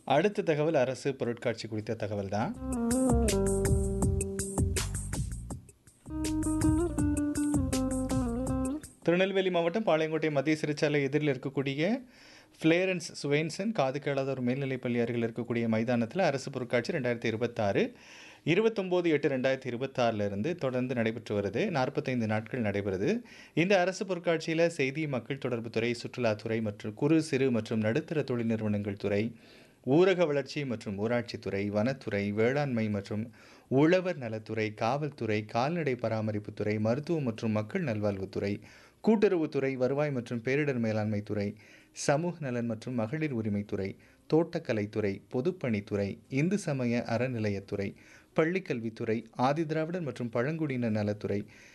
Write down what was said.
அடுத்த தகவல் அரசு பொருட்காட்சி குறித்த தகவல் தான் திருநெல்வேலி மாவட்டம் பாளையங்கோட்டை மத்திய சிறைச்சாலை எதிரில் இருக்கக்கூடிய ஃப்ளேரன்ஸ் சுவெயின்சன் காது கேளாதோர் மேல்நிலைப்பள்ளி அருகில் இருக்கக்கூடிய மைதானத்தில் அரசு பொருட்காட்சி ரெண்டாயிரத்தி இருபத்தாறு இருபத்தொம்போது எட்டு ரெண்டாயிரத்தி இருபத்தாறிலிருந்து தொடர்ந்து நடைபெற்று வருது நாற்பத்தைந்து நாட்கள் நடைபெறுது இந்த அரசு பொருட்காட்சியில் செய்தி மக்கள் தொடர்புத்துறை சுற்றுலாத்துறை மற்றும் குறு சிறு மற்றும் நடுத்தர தொழில் நிறுவனங்கள் துறை ஊரக வளர்ச்சி மற்றும் ஊராட்சித்துறை வனத்துறை வேளாண்மை மற்றும் உழவர் நலத்துறை காவல்துறை கால்நடை பராமரிப்புத்துறை மருத்துவம் மற்றும் மக்கள் நல்வாழ்வுத்துறை கூட்டுறவுத்துறை வருவாய் மற்றும் பேரிடர் மேலாண்மை துறை சமூக நலன் மற்றும் மகளிர் உரிமைத்துறை தோட்டக்கலைத்துறை பொதுப்பணித்துறை இந்து சமய அறநிலையத்துறை பள்ளிக்கல்வித்துறை ஆதிதிராவிடர் மற்றும் பழங்குடியினர் நலத்துறை